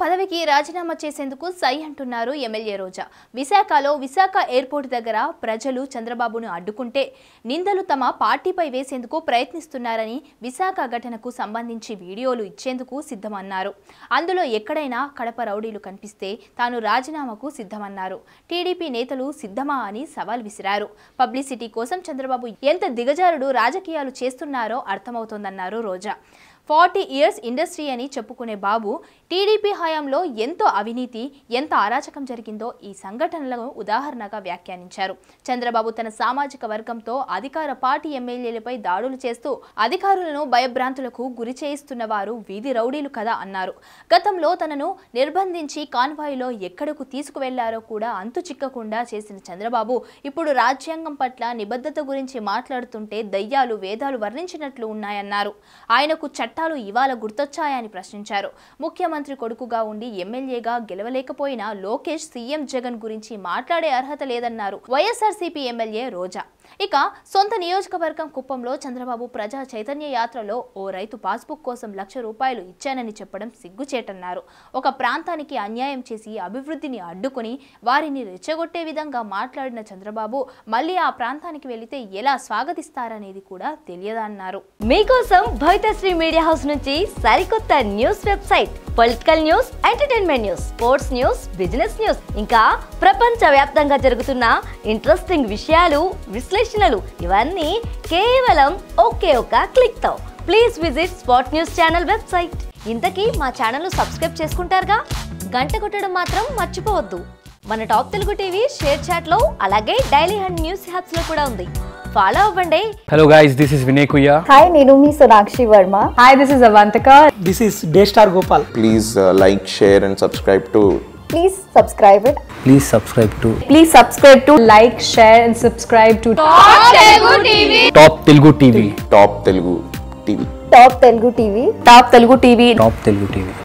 పదవికి రాజీనామా చేసేందుకు సై అంటున్నారు ఎమ్మెల్యే రోజా విశాఖలో విశాఖ ఎయిర్పోర్ట్ దగ్గర ప్రజలు చంద్రబాబును అడ్డుకుంటే నిందలు తమ పార్టీపై వేసేందుకు ప్రయత్నిస్తున్నారని విశాఖ ఘటనకు సంబంధించి వీడియోలు ఇచ్చేందుకు సిద్ధమన్నారు అందులో ఎక్కడైనా కడప రౌడీలు కనిపిస్తే తాను రాజీనామాకు సిద్ధమన్నారు టీడీపీ నేతలు సిద్ధమా అని సవాల్ విసిరారు పబ్లిసిటీ కోసం చంద్రబాబు ఎంత దిగజారుడు రాజకీయాలు చేస్తున్నారో అర్థమవుతోందన్నారు రోజా ఫార్టీ ఇయర్స్ ఇండస్ట్రీ అని చెప్పుకునే బాబు టీడీపీ హయాంలో ఎంతో అవినీతి ఎంత అరాచకం జరిగిందో ఈ సంఘటనలను ఉదాహరణగా వ్యాఖ్యానించారు చంద్రబాబు తన సామాజిక వర్గంతో అధికార పార్టీ ఎమ్మెల్యేలపై దాడులు చేస్తూ అధికారులను భయభ్రాంతులకు గురి చేయిస్తున్న వారు వీధి రౌడీలు కదా అన్నారు గతంలో తనను నిర్బంధించి కాన్వాయ్లో ఎక్కడకు తీసుకువెళ్లారో కూడా అంతు చిక్కకుండా చేసిన చంద్రబాబు ఇప్పుడు రాజ్యాంగం పట్ల నిబద్ధత గురించి మాట్లాడుతుంటే దయ్యాలు వేదాలు వర్ణించినట్లు ఉన్నాయన్నారు ఆయనకు చట్టాలు ఇవాళ గుర్తొచ్చాయని ప్రశ్నించారు ముఖ్యమంత్రి కొడుకుగా ఉండి ఎమ్మెల్యేగా గెలవలేకపోయిన లోకేష్ సీఎం జగన్ గురించి మాట్లాడే అర్హత లేదన్నారు వైఎస్ఆర్సీపీ ఎమ్మెల్యే రోజా ఇక సొంత నియోజకవర్గం కుప్పంలో చంద్రబాబు ప్రజా చైతన్య యాత్రలో ఓ రైతు పాస్బుక్ కోసం లక్ష రూపాయలు ఇచ్చానని చెప్పడం సిగ్గుచేటన్నారు ఒక ప్రాంతానికి అన్యాయం చేసి అభివృద్ధిని అడ్డుకుని వారిని రెచ్చగొట్టే విధంగా మాట్లాడిన చంద్రబాబు మళ్ళీ ఆ ప్రాంతానికి వెళితే ఎలా స్వాగతిస్తారనేది కూడా తెలియదన్నారు మీకోసం భవితశ్రీ మీడియా హౌస్ నుంచి సరికొత్త news website political news entertainment news sports news business news ఇంకా ప్రపంచ వ్యాప్తంగా జరుగుతున్న ఇంట్రెస్టింగ్ విషయాలు విశ్లేషణలు ఇవన్నీ కేవలం ఒకే ఒక క్లిక్ తో please visit spot news channel website ఇంతకీ మా ఛానల్ సబ్స్క్రైబ్ చేసుకుంటారుగా గంట కొట్టడం మాత్రం మర్చిపోవద్దు మన top Telugu TV ShareChat లో అలాగే డైలీ హండ్ న్యూస్ హ్యాప్స్ లో కూడా ఉంది ఫాలో అవ్వండి Hello guys, this is Vinay Kuya. Hi నేను మీ Sonakshi Varma Hi, this is Avantika. This is Daystar Gopal. please uh, like, share, and subscribe to please subscribe it Please subscribe to Please subscribe to like, share, and subscribe to Top Telugu TV. Top Telugu TV. Top Telugu TV Top Telugu TV. Top Telugu TV.